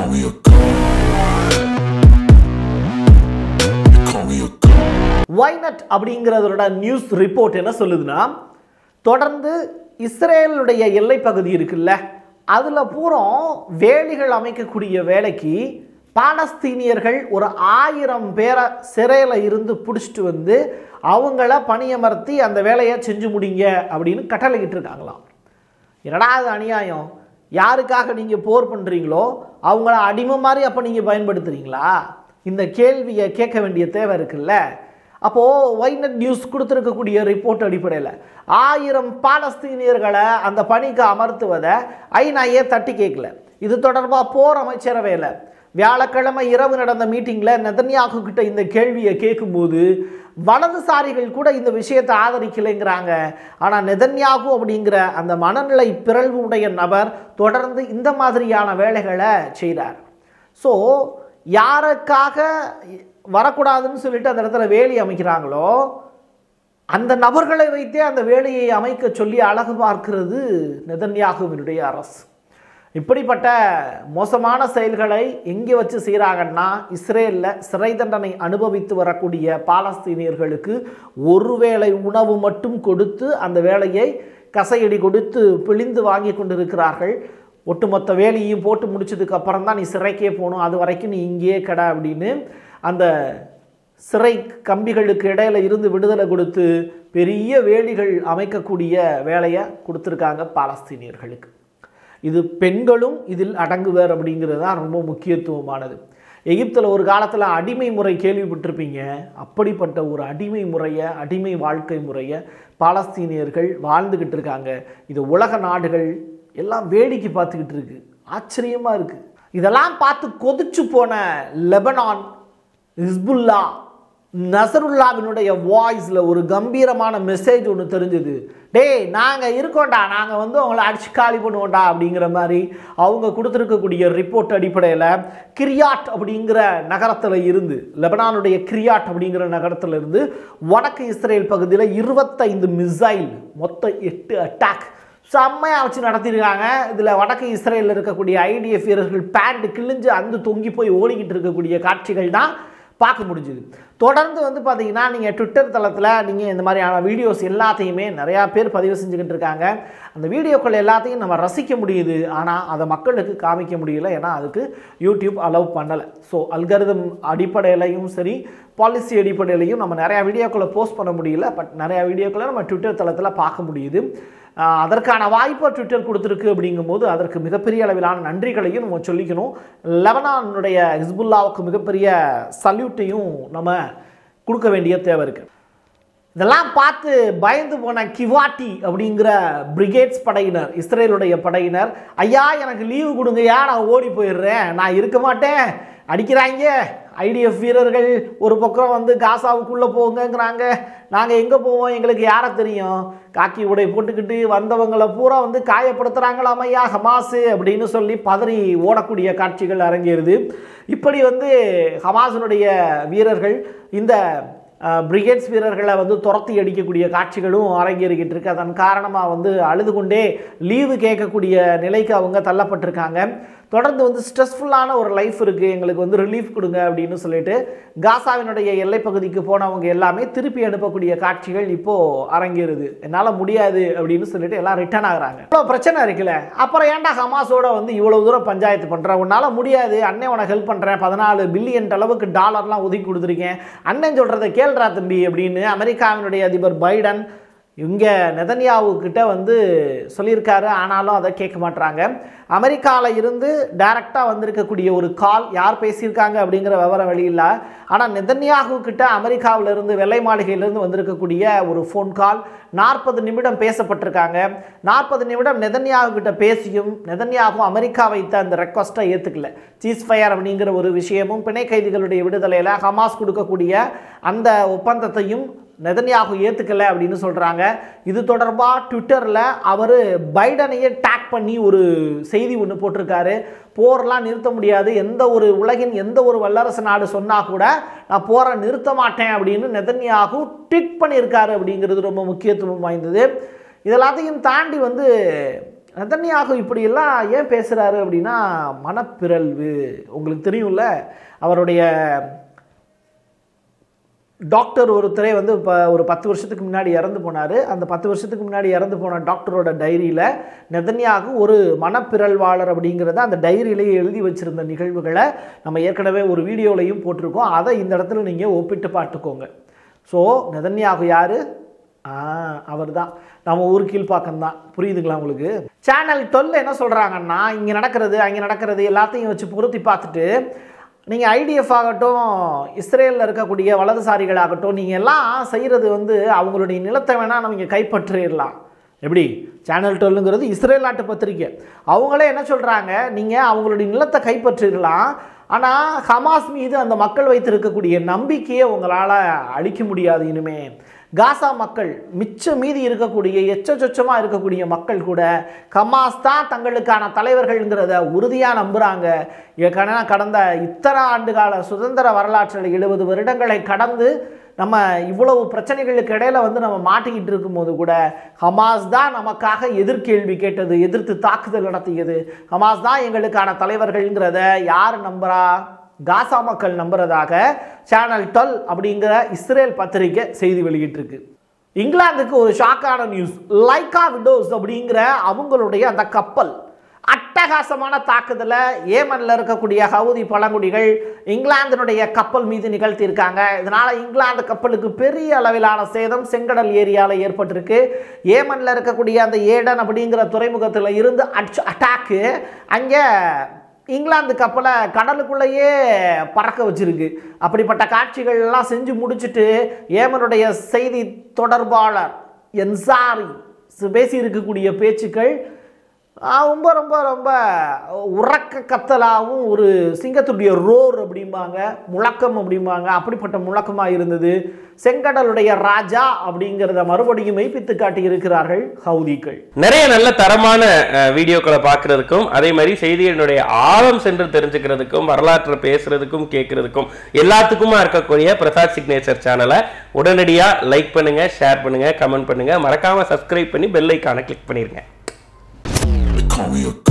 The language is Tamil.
me a god. You call me a god. வைனட் அப்படிங்கிறதோட நியூஸ் ரிப்போர்ட் என்ன சொல்லுதுன்னா தொடர்ந்து இஸ்ரேலுடைய எல்லை பகுதி இருக்குல்ல அதில் பூரா வேலிகள் அமைக்கக்கூடிய வேலைக்கு பாலஸ்தீனியர்கள் ஒரு ஆயிரம் பேரை சிறையில் இருந்து பிடிச்சிட்டு வந்து அவங்கள பணியமர்த்தி அந்த வேலையை செஞ்சு முடிங்க அப்படின்னு கட்டளையிட்டு இருக்காங்களாம் என்னடா அது அநியாயம் யாருக்காக நீங்கள் போர் பண்ணுறீங்களோ அவங்கள அடிமை மாதிரி அப்போ நீங்கள் பயன்படுத்துகிறீங்களா இந்த கேள்வியை கேட்க வேண்டிய தேவை இருக்குல்ல அப்போது ஒய்நெட் நியூஸ் கொடுத்துருக்கக்கூடிய ரிப்போர்ட் அடிப்படையில் ஆயிரம் பாலஸ்தீனியர்களை அந்த பணிக்கு அமர்த்துவதை ஐநாயே தட்டி கேட்கல இது தொடர்பாக போர் அமைச்சரவையில் வியாழக்கிழமை இரவு நடந்த மீட்டிங்கில் நெதன்யாகு கிட்ட இந்த கேள்வியை கேட்கும்போது வலதுசாரிகள் கூட இந்த விஷயத்தை ஆதரிக்கலைங்கிறாங்க ஆனால் நெதன்யாகு அப்படிங்கிற அந்த மனநிலை பிறழ்வு உடைய நபர் தொடர்ந்து இந்த மாதிரியான வேலைகளை செய்கிறார் ஸோ யாருக்காக வரக்கூடாதுன்னு சொல்லிட்டு அந்த இடத்துல வேலி அமைக்கிறாங்களோ அந்த நபர்களை வைத்தே அந்த வேலையை அமைக்க சொல்லி அழகு பார்க்கிறது நெதன்யாகுவினுடைய அரசு இப்படிப்பட்ட மோசமான செயல்களை எங்கே வச்சு செய்கிறாங்கன்னா இஸ்ரேலில் சிறை தண்டனை அனுபவித்து வரக்கூடிய பாலஸ்தீனியர்களுக்கு ஒருவேளை உணவு மட்டும் கொடுத்து அந்த வேலையை கசையடி கொடுத்து பிழிந்து வாங்கி கொண்டிருக்கிறார்கள் ஒட்டுமொத்த வேலையும் போட்டு முடிச்சதுக்கு அப்புறம் தான் நீ சிறைக்கே போகணும் அது வரைக்கும் நீ இங்கேயே கடை அப்படின்னு அந்த சிறை கம்பிகளுக்கு இடையில இருந்து விடுதலை கொடுத்து பெரிய வேலிகள் அமைக்கக்கூடிய வேலையை கொடுத்துருக்காங்க பாலஸ்தீனியர்களுக்கு இது பெண்களும் இதில் அடங்குவர் அப்படிங்கிறது தான் ரொம்ப முக்கியத்துவமானது எகிப்தில் ஒரு காலத்தில் அடிமை முறை கேள்விப்பட்டிருப்பீங்க அப்படிப்பட்ட ஒரு அடிமை முறையை அடிமை வாழ்க்கை முறையை பாலஸ்தீனியர்கள் வாழ்ந்துக்கிட்டு இருக்காங்க இது உலக நாடுகள் எல்லாம் வேடிக்கை பார்த்துக்கிட்டு இருக்கு ஆச்சரியமாக இருக்குது இதெல்லாம் பார்த்து கொதிச்சு போன லெபனான் ஹிஸ்புல்லா நசருல்லாவினுடைய வாய்ஸில் ஒரு கம்பீரமான மெசேஜ் ஒன்று தெரிஞ்சுது டேய் நாங்கள் இருக்கோம்டா நாங்கள் வந்து அவங்கள அடிச்சு காலி பண்ணுவோம்டா அப்படிங்கிற மாதிரி அவங்க கொடுத்துருக்கக்கூடிய ரிப்போர்ட் அடிப்படையில் கிரியாட் அப்படிங்கிற நகரத்தில் இருந்து லெபனானுடைய கிரியாட் அப்படிங்கிற நகரத்தில் இருந்து வடக்கு இஸ்ரேல் பகுதியில் இருபத்தைந்து மிசைல் மொத்தம் எட்டு அட்டாக் செம்மையாக வச்சு நடத்தியிருக்காங்க இதில் வடக்கு இஸ்ரேலில் இருக்கக்கூடிய ஐடிஎஃப் வீரர்கள் பேண்ட் கிழிஞ்சு அந்த தொங்கி போய் ஓடிக்கிட்டு இருக்கக்கூடிய காட்சிகள் தான் பார்க்க முடிஞ்சுது தொடர்ந்து வந்து பார்த்தீங்கன்னா நீங்கள் ட்விட்டர் தளத்தில் நீங்கள் இந்த மாதிரியான வீடியோஸ் எல்லாத்தையுமே நிறையா பேர் பதிவு செஞ்சுக்கிட்டு இருக்காங்க அந்த வீடியோக்கள் எல்லாத்தையும் நம்ம ரசிக்க முடியுது ஆனால் அதை மக்களுக்கு காமிக்க முடியல ஏன்னா அதுக்கு யூடியூப் அலோவ் பண்ணலை ஸோ அல்கரிதம் அடிப்படையிலையும் சரி பாலிசி அடிப்படையிலையும் நம்ம நிறையா வீடியோக்களை போஸ்ட் பண்ண முடியல பட் நிறையா வீடியோக்களை நம்ம ட்விட்டர் தளத்தில் பார்க்க முடியுது ஆஹ் அதற்கான வாய்ப்பை ட்விட்டர் கொடுத்துருக்கு அப்படிங்கும்போது அதற்கு மிகப்பெரிய அளவிலான நன்றிகளையும் நம்ம சொல்லிக்கணும் லெபனானுடைய ஹிஸ்புல்லாவுக்கு மிகப்பெரிய சல்யூட்டையும் நம்ம கொடுக்க வேண்டிய தேவை இருக்குது இதெல்லாம் பார்த்து பயந்து போன கிவாட்டி அப்படிங்கிற பிரிகேட்ஸ் படையினர் இஸ்ரேலுடைய படையினர் ஐயா எனக்கு லீவு கொடுங்கய்யா நான் ஓடி போயிடுறேன் நான் இருக்க மாட்டேன் அடிக்கிறாங்க ஐடிஎஃப் வீரர்கள் ஒரு பக்கம் வந்து காசாவுக்குள்ளே போங்கங்கிறாங்க நாங்கள் எங்கே போவோம் எங்களுக்கு யாரை தெரியும் காக்கி உடை போட்டுக்கிட்டு வந்தவங்களை பூரா வந்து காயப்படுத்துகிறாங்களாம் ஐயா ஹமாஸு அப்படின்னு சொல்லி பதறி ஓடக்கூடிய காட்சிகள் அரங்கேறுது இப்படி வந்து ஹமாஸினுடைய வீரர்கள் இந்த பிரிகேட்ஸ் வீரர்களை வந்து துரத்தி அடிக்கக்கூடிய காட்சிகளும் அரங்கேறிக்கிட்டு இருக்கு அதன் காரணமாக வந்து அழுது கொண்டே லீவு கேட்கக்கூடிய நிலைக்கு அவங்க தள்ளப்பட்டிருக்காங்க தொடர்ந்து வந்து ஸ்ட்ரெஸ்ஃபுல்லான ஒரு லைஃப் இருக்குது எங்களுக்கு வந்து ரிலீஃப் கொடுங்க அப்படின்னு சொல்லிட்டு காசாவினுடைய எல்லைப் பகுதிக்கு போனவங்க எல்லாமே திருப்பி அனுப்பக்கூடிய காட்சிகள் இப்போது அரங்கேறுது என்னால் முடியாது அப்படின்னு சொல்லிட்டு எல்லாம் ரிட்டர்ன் ஆகுறாங்க இவ்வளோ பிரச்சனை இருக்குல்ல அப்புறம் ஏன்டா ஹமாஸோட வந்து இவ்வளோ தூரம் பஞ்சாயத்து பண்ணுற உன்னால் முடியாது அண்ணன் உனக்கு ஹெல்ப் பண்ணுறேன் பதினாலு பில்லியன் அளவுக்கு டாலர்லாம் ஒதுக்கி கொடுத்துருக்கேன் அண்ணன் சொல்கிறத கேள்றா தம்பி அப்படின்னு அமெரிக்காவினுடைய அதிபர் பைடன் இங்கே நெதன்யாவுக்கிட்ட வந்து சொல்லியிருக்காரு ஆனாலும் அதை கேட்க மாட்றாங்க அமெரிக்காவில் இருந்து டைரக்டாக வந்திருக்கக்கூடிய ஒரு கால் யார் பேசியிருக்காங்க அப்படிங்கிற விவரம் வெளியில ஆனால் நெதன்யாகு கிட்ட அமெரிக்காவிலிருந்து வெள்ளை மாளிகையிலிருந்து வந்திருக்கக்கூடிய ஒரு ஃபோன் கால் நாற்பது நிமிடம் பேசப்பட்டிருக்காங்க நாற்பது நிமிடம் நெதன்யாகு கிட்ட பேசியும் நெதன்யாகு அமெரிக்கா வைத்த அந்த ரெக்வஸ்ட்டை ஏற்றுக்கல சீஸ் ஃபயர் அப்படிங்கிற ஒரு விஷயமும் பிணை கைதிகளுடைய விடுதலையில் ஹமாஸ் கொடுக்கக்கூடிய அந்த ஒப்பந்தத்தையும் நெதன்யாகு ஏற்றுக்கல அப்படின்னு சொல்கிறாங்க இது தொடர்பாக ட்விட்டரில் அவர் பைடனையே டேக் பண்ணி ஒரு செய்தி ஒன்று போட்டிருக்காரு போர்லாம் நிறுத்த முடியாது எந்த ஒரு உலகின் எந்த ஒரு வல்லரசு நாடு சொன்னால் கூட நான் போரை நிறுத்த மாட்டேன் அப்படின்னு நெதன்யாகு ட்வீட் பண்ணியிருக்காரு அப்படிங்கிறது ரொம்ப முக்கியத்துவம் வாய்ந்தது இதெல்லாத்தையும் தாண்டி வந்து நதன்யாகு இப்படியெல்லாம் ஏன் பேசுகிறாரு அப்படின்னா மனப்பிறழ்வு உங்களுக்கு தெரியும்ல அவருடைய டாக்டர் ஒருத்தரே வந்து இப்போ ஒரு பத்து வருஷத்துக்கு முன்னாடி இறந்து போனார் அந்த பத்து வருஷத்துக்கு முன்னாடி இறந்து போன டாக்டரோட டைரியில் நெதன்யாகு ஒரு மனப்பிறழ்வாளர் அப்படிங்கிறத அந்த டைரியிலேயே எழுதி வச்சிருந்த நிகழ்வுகளை நம்ம ஏற்கனவே ஒரு வீடியோலையும் போட்டிருக்கோம் அதை இந்த இடத்துல நீங்கள் ஒப்பிட்டு பார்த்துக்கோங்க ஸோ நெதன்யாகு யார் ஆ அவர் தான் நம்ம ஊர் கீழ்ப்பாக்கம் தான் புரியுதுங்களா உங்களுக்கு சேனல் டுவெல் என்ன சொல்கிறாங்கன்னா இங்கே நடக்கிறது அங்கே நடக்கிறது எல்லாத்தையும் வச்சு பொருத்தி பார்த்துட்டு நீங்கள் ஐடிஎஃப் ஆகட்டும் இஸ்ரேலில் இருக்கக்கூடிய வலதுசாரிகள் ஆகட்டும் நீங்கள் எல்லாம் செய்கிறது வந்து அவங்களுடைய நிலத்தை வேணால் நம்ம கைப்பற்றிடலாம் எப்படி சேனல் டுவெல்லுங்கிறது இஸ்ரேல் நாட்டு பத்திரிக்கை அவங்களே என்ன சொல்கிறாங்க நீங்கள் அவங்களுடைய நிலத்தை கைப்பற்றிடலாம் ஆனால் ஹமாஸ் மீது அந்த மக்கள் வைத்திருக்கக்கூடிய நம்பிக்கையை உங்களால் அழிக்க முடியாது இனிமே காசா மக்கள் மிச்ச மீதி இருக்கக்கூடிய எச்சச்சொச்சமாக இருக்கக்கூடிய மக்கள் கூட ஹமாஸ் தான் தங்களுக்கான தலைவர்கள்ங்கிறத உறுதியாக நம்புகிறாங்க ஏற்கனவே கடந்த இத்தனை ஆண்டுகால சுதந்திர வரலாற்றில் எழுபது வருடங்களை கடந்து நம்ம இவ்வளவு பிரச்சனைகளுக்கு இடையில வந்து நம்ம மாட்டிக்கிட்டு இருக்கும்போது கூட ஹமாஸ் தான் நமக்காக எதிர்கேள்வி கேட்டது எதிர்த்து தாக்குதல் நடத்தியது ஹமாஸ் தான் எங்களுக்கான தலைவர்கள்ங்கிறத யார் நம்புறா காசா மக்கள் நம்புறதாக சேனல் டுவெல் அப்படிங்கிற இஸ்ரேல் பத்திரிக்கை செய்தி வெளியிட்டிருக்கு இங்கிலாந்துக்கு ஒரு ஷாக்கான நியூஸ் லைக்கா விண்டோஸ் அப்படிங்கிற அவங்களுடைய அந்த கப்பல் அட்டகாசமான தாக்குதலை ஏமனில் இருக்கக்கூடிய ஹவுதி பழங்குடிகள் இங்கிலாந்தினுடைய கப்பல் மீது நிகழ்த்தியிருக்காங்க இதனால் இங்கிலாந்து கப்பலுக்கு பெரிய அளவிலான சேதம் செங்கடல் ஏரியாவில் ஏற்பட்டிருக்கு ஏமனில் இருக்கக்கூடிய அந்த ஏடன் அப்படிங்கிற துறைமுகத்தில் இருந்து அட் அட்டாக்கு அங்கே இங்கிலாந்து கப்பலை கடலுக்குள்ளேயே பறக்க வச்சிருக்கு அப்படிப்பட்ட காட்சிகள் எல்லாம் செஞ்சு முடிச்சுட்டு ஏமனுடைய செய்தி தொடர்பாளர் என்சாரி பேசி இருக்கக்கூடிய பேச்சுக்கள் ஆ, ரொம்ப ரொம்ப ரொம்ப உறக்க கத்தலாகவும் ஒரு சிங்கத்துடைய ரோர் அப்படிம்பாங்க முழக்கம் அப்படிம்பாங்க அப்படிப்பட்ட முழக்கமாக இருந்தது செங்கடலுடைய ராஜா அப்படிங்கிறத மறுபடியும் மெய்ப்பித்து காட்டி இருக்கிறார்கள் ஹவுதிகள் நிறைய நல்ல தரமான அஹ், வீடியோக்களை பார்க்கறதுக்கும் அதே மாதிரி செய்திகளினுடைய ஆழம் சென்று தெரிஞ்சுக்கிறதுக்கும் வரலாற்றை பேசுறதுக்கும் கேட்கறதுக்கும் எல்லாத்துக்குமா இருக்கக்கூடிய பிரசாத் சிக்னேச்சர் சேனலை உடனடியா லைக் பண்ணுங்க ஷேர் பண்ணுங்க கமெண்ட் பண்ணுங்க மறக்காம சப்ஸ்கிரைப் பண்ணி பெல் ஐக்கானை கிளிக் பண்ணிருங்க They call me a